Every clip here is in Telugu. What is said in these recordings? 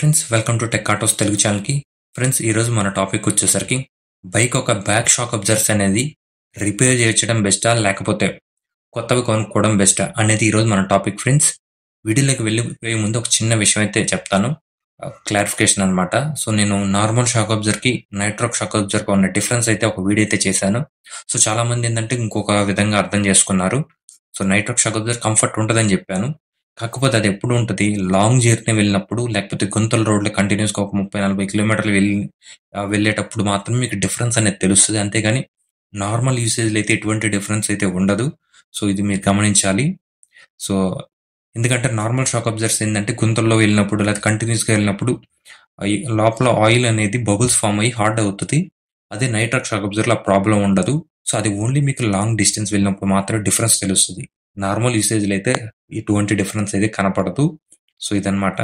friends welcome to tech autos Telugu ఛానల్కి ఫ్రెండ్స్ ఈరోజు మన టాపిక్ వచ్చేసరికి బైక్ ఒక బ్యాక్ షాక్ అబ్జర్వ్స్ అనేది రిపేర్ చేయించడం బెస్టా లేకపోతే కొత్తవి కొనుక్కోవడం బెస్టా అనేది ఈరోజు మన టాపిక్ ఫ్రెండ్స్ వీడియోలోకి వెళ్ళిపోయే ముందు ఒక చిన్న విషయం అయితే చెప్తాను క్లారిఫికేషన్ అనమాట సో నేను నార్మల్ షాక్ అబ్జర్వ్కి నైట్రాక్ షాక్ అబ్జర్వ్కి ఉన్న డిఫరెన్స్ అయితే ఒక వీడియో అయితే చేశాను సో చాలా మంది ఏంటంటే ఇంకొక విధంగా అర్థం చేసుకున్నారు so Nitrox shock absorb comfort ఉంటుందని చెప్పాను కాకపోతే అది ఎప్పుడు ఉంటుంది లాంగ్ జర్నీ వెళ్ళినప్పుడు లేకపోతే గుంతల రోడ్లు కంటిన్యూస్గా ఒక ముప్పై నలభై కిలోమీటర్లు వెళ్ళి ఆ, వెళ్ళేటప్పుడు మాత్రం మీకు డిఫరెన్స్ అనేది తెలుస్తుంది అంతేగాని నార్మల్ యూసేజ్లో అయితే ఎటువంటి డిఫరెన్స్ అయితే ఉండదు సో ఇది మీరు గమనించాలి సో ఎందుకంటే నార్మల్ షాక్ అబ్జర్వ్స్ ఏంటంటే గుంతల్లో వెళ్ళినప్పుడు లేదా కంటిన్యూస్గా వెళ్ళినప్పుడు ఆ ఈ లోపల ఆయిల్ అనేది బబుల్స్ ఫామ్ అయ్యి హార్డ్ అవుతుంది అదే నైట్రాక్ షాక్ అబ్జర్వ్లో ఆ ప్రాబ్లం ఉండదు సో అది ఓన్లీ మీకు లాంగ్ డిస్టెన్స్ వెళ్ళినప్పుడు మాత్రమే డిఫరెన్స్ తెలుస్తుంది నార్మల్ యూసేజ్లో అయితే ఎటువంటి డిఫరెన్స్ అయితే కనపడదు సో ఇదన్నమాట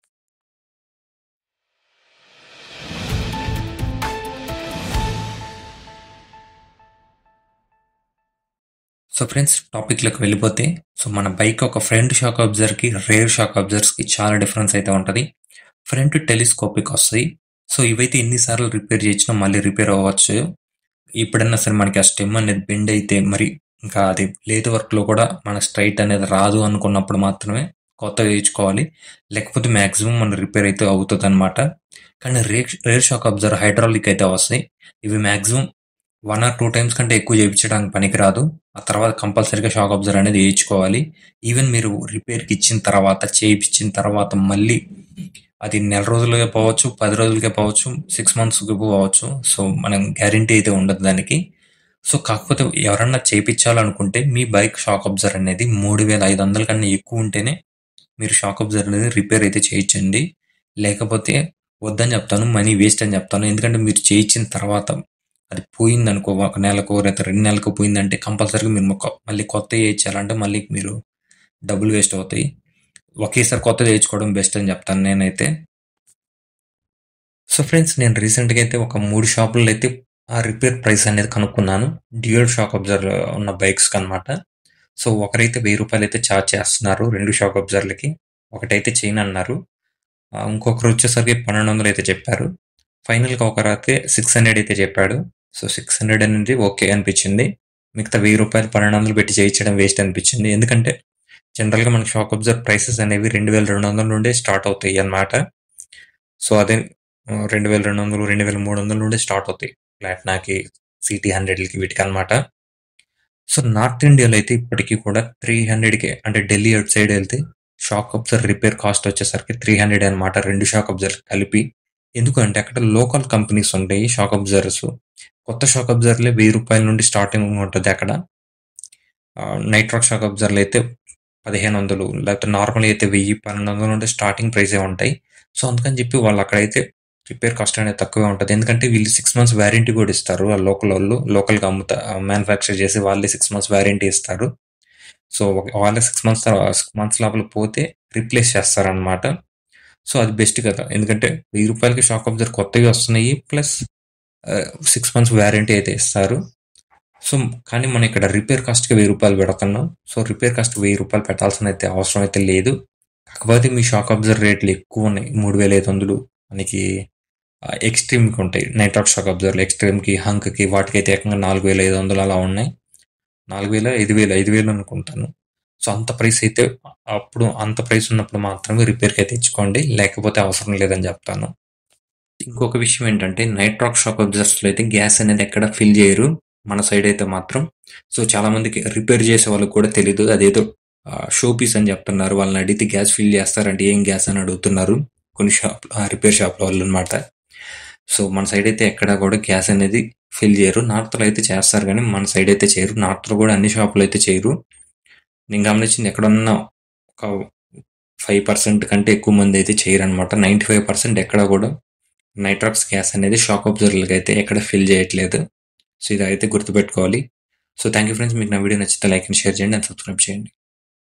సో ఫ్రెండ్స్ టాపిక్లోకి వెళ్ళిపోతే సో మన బైక్ ఒక ఫ్రంట్ షాక్ అబ్జర్వ్కి రేర్ షాక్ అబ్జర్వ్స్కి చాలా డిఫరెన్స్ అయితే ఉంటుంది ఫ్రంట్ టెలిస్కోపిక్ వస్తాయి సో ఇవైతే ఎన్నిసార్లు రిపేర్ చేసినా మళ్ళీ రిపేర్ అవ్వచ్చు ఎప్పుడన్నా సరే మనకి ఆ స్టెమ్ అనేది బెండ్ అయితే మరి ఇంకా అది లేత్ వర్క్లో కూడా మన స్ట్రైట్ అనేది రాదు అనుకున్నప్పుడు మాత్రమే కొత్తగా వేయించుకోవాలి లేకపోతే మ్యాక్సిమం మన రిపేర్ అయితే అవుతుంది అనమాట కానీ rear rear shock absorb hydraulic అయితే వస్తాయి ఇవి maximum one or two times కంటే ఎక్కువ చేయించడానికి పనికిరాదు ఆ తర్వాత కంపల్సరీగా షాక్ అబ్జర్వ్ అనేది వేయించుకోవాలి ఈవెన్ మీరు రిపేర్కి ఇచ్చిన తర్వాత చేయించిన తర్వాత మళ్ళీ అది నెల రోజులుగా పోవచ్చు పది రోజులకే పోవచ్చు సిక్స్ మంత్స్కి పోవచ్చు సో మనం గ్యారంటీ అయితే ఉండదు దానికి సో కాకపోతే ఎవరన్నా చేయించాలనుకుంటే మీ బైక్ షాక్ అబ్జర్వ్ అనేది మూడు వేల ఐదు వందల కన్నా ఎక్కువ ఉంటేనే మీరు షాక్ అబ్జర్వ్ అనేది రిపేర్ అయితే చేయించండి లేకపోతే వద్దని చెప్తాను మనీ వేస్ట్ అని చెప్తాను ఎందుకంటే మీరు చేయించిన తర్వాత అది పోయింది అనుకో ఒక నెలకు లేదా రెండు నెలలకు పోయిందంటే కంపల్సరీగా మీరు మొక్క- మళ్ళీ కొత్త చేయించాలంటే మళ్ళీ మీరు డబ్బులు వేస్ట్ అవుతాయి ఒకేసారి కొత్త చేయించుకోవడం బెస్ట్ అని చెప్తాను నేనైతే సో ఫ్రెండ్స్ నేను రీసెంట్గా అయితే ఒక మూడు షాపుల్లో అయితే ఆ రిపేర్ ప్రైస్ అనేది కనుక్కున్నాను డ్యూయల్ షాక్ అబ్జర్వ్ ఉన్న బైక్స్కి అనమాట సో ఒకరైతే వెయ్యి రూపాయలు అయితే ఛార్జ్ చేస్తున్నారు రెండు షాక్ అబ్జర్వ్లకి ఒకటైతే చైన్ అన్నారు ఆ, ఇంకొకరు వచ్చేసరికి పన్నెండు వందలు అయితే చెప్పారు ఫైనల్గా ఒకరు అయితే సిక్స్ హండ్రెడ్ అయితే చెప్పాడు సో సిక్స్ హండ్రెడ్ అనేది ఓకే అనిపించింది మిగతా వెయ్యి రూపాయలు పన్నెండు వందలు పెట్టి చేయించడం వేస్ట్ అనిపించింది ఎందుకంటే జనరల్గా మనకి షాక్ అబ్జర్వ్ ప్రైసెస్ అనేవి రెండు వేల రెండు వందల నుండే స్టార్ట్ అవుతాయి అన్నమాట సో అదే ఆ, రెండు వేల రెండు వందలు రెండు వేల మూడు వందల నుండే స్టార్ట్ అవుతాయి ప్లాట్నాకి సిటీ హండ్రెడ్లకి వీటికి అనమాట సో నార్త్ ఇండియాలో అయితే ఇప్పటికీ కూడా త్రీ హండ్రెడ్కి అంటే ఢిల్లీ అటు సైడ్ వెళ్తే షాక్ అబ్జర్వ్ రిపేర్ కాస్ట్ వచ్చేసరికి త్రీ హండ్రెడ్ అనమాట రెండు షాక్ అబ్జర్వ్ కలిపి ఎందుకంటే అక్కడ లోకల్ కంపెనీస్ ఉంటాయి షాక్ అబ్జర్వర్స్ కొత్త షాక్ అబ్జర్వ్లే వెయ్యి రూపాయల నుండి స్టార్టింగ్ ఉంటుంది అక్కడ నైట్రాక్ షాక్ అబ్జర్వ్లు అయితే పదిహేను వందలు లేకపోతే నార్మల్ అయితే వెయ్యి పన్నెండు వందల నుండి స్టార్టింగ్ ప్రైసే ఉంటాయి సో అందుకని చెప్పి వాళ్ళు అక్కడైతే రిపేర్ కాస్ట్ అనేది తక్కువే ఉంటుంది ఎందుకంటే వీళ్ళు సిక్స్ మంత్స్ వ్యారంటీ కూడా ఇస్తారు ఆ లోకల్ వాళ్ళు లోకల్గా అమ్ముతా మ్యానుఫ్యాక్చర్ చేసి వాళ్ళే సిక్స్ మంత్స్ వ్యారంటీ ఇస్తారు సో ఒక- వాళ్ళే సిక్స్ మంత్స్ సిక్స్ మంత్స్ లోపల పోతే రీప్లేస్ చేస్తారనమాట సో అది బెస్ట్ కదా ఎందుకంటే వెయ్యి రూపాయలకి షాక్ అబ్జర్వ్ కొత్తవి వస్తున్నాయి ప్లస్ సిక్స్ మంత్స్ వ్యారంటీ అయితే ఇస్తారు సో కానీ మనం ఇక్కడ రిపేర్ కాస్ట్కి వెయ్యి రూపాయలు పెడుతున్నాం సో రిపేర్ కాస్ట్ వెయ్యి రూపాయలు పెట్టాల్సిన అయితే అవసరం అయితే లేదు కాకపోతే మీ షాక్ అబ్జర్వ్ రేట్లు ఎక్కువ ఉన్నాయి మూడు వేల ఐదు వందలు మనకి ఎక్స్ట్రీమ్కి ఉంటాయి నైట్రాక్ షాక్ అబ్జర్వ్ ఎక్స్ట్రీమ్కి హంక్కి వాటికి అయితే ఏకంగా నాలుగు వేల ఐదు వందలు అలా ఉన్నాయి నాలుగు వేల ఐదు వేలు ఐదు వేలు అనుకుంటాను సో అంత ప్రైస్ అయితే అప్పుడు అంత ప్రైస్ ఉన్నప్పుడు మాత్రమే రిపేర్కి అయితే తెచ్చుకోండి లేకపోతే అవసరం లేదని చెప్తాను ఇంకొక విషయం ఏంటంటే నైట్రాక్ షాక్ అబ్జర్వ్స్లో అయితే గ్యాస్ అనేది ఎక్కడ ఫిల్ చేయరు మన సైడ్ అయితే మాత్రం సో చాలా మందికి రిపేర్ చేసే వాళ్ళకి కూడా తెలియదు అదేదో షో పీస్ అని చెప్తున్నారు వాళ్ళని అడిగితే గ్యాస్ ఫిల్ చేస్తారంటే ఏం గ్యాస్ అని అడుగుతున్నారు కొన్ని షాప్ రిపేర్ షాప్ల వాళ్ళు అనమాట సో మన సైడ్ అయితే ఎక్కడ కూడా గ్యాస్ అనేది ఫిల్ చేయరు నార్త్లో అయితే చేస్తారు కానీ మన సైడ్ అయితే చేయరు నార్త్లో కూడా అన్ని షాపులు అయితే చేయరు నేను గమనించింది ఎక్కడన్నా ఒక ఫైవ్ పర్సెంట్ కంటే ఎక్కువ మంది అయితే చేయరు అనమాట నైంటీ ఫైవ్ పర్సెంట్ ఎక్కడ కూడా నైట్రాక్స్ గ్యాస్ అనేది షాక్ అబ్జర్వర్లకి అయితే ఎక్కడ ఫిల్ చేయట్లేదు సో ఇది అయితే గుర్తుపెట్టుకోవాలి సో థ్యాంక్ యూ ఫ్రెండ్స్ మీకు నా వీడియో నచ్చితే లైక్ అండ్ షేర్ చేయండి అండ్ సబ్స్క్రైబ్ చేయండి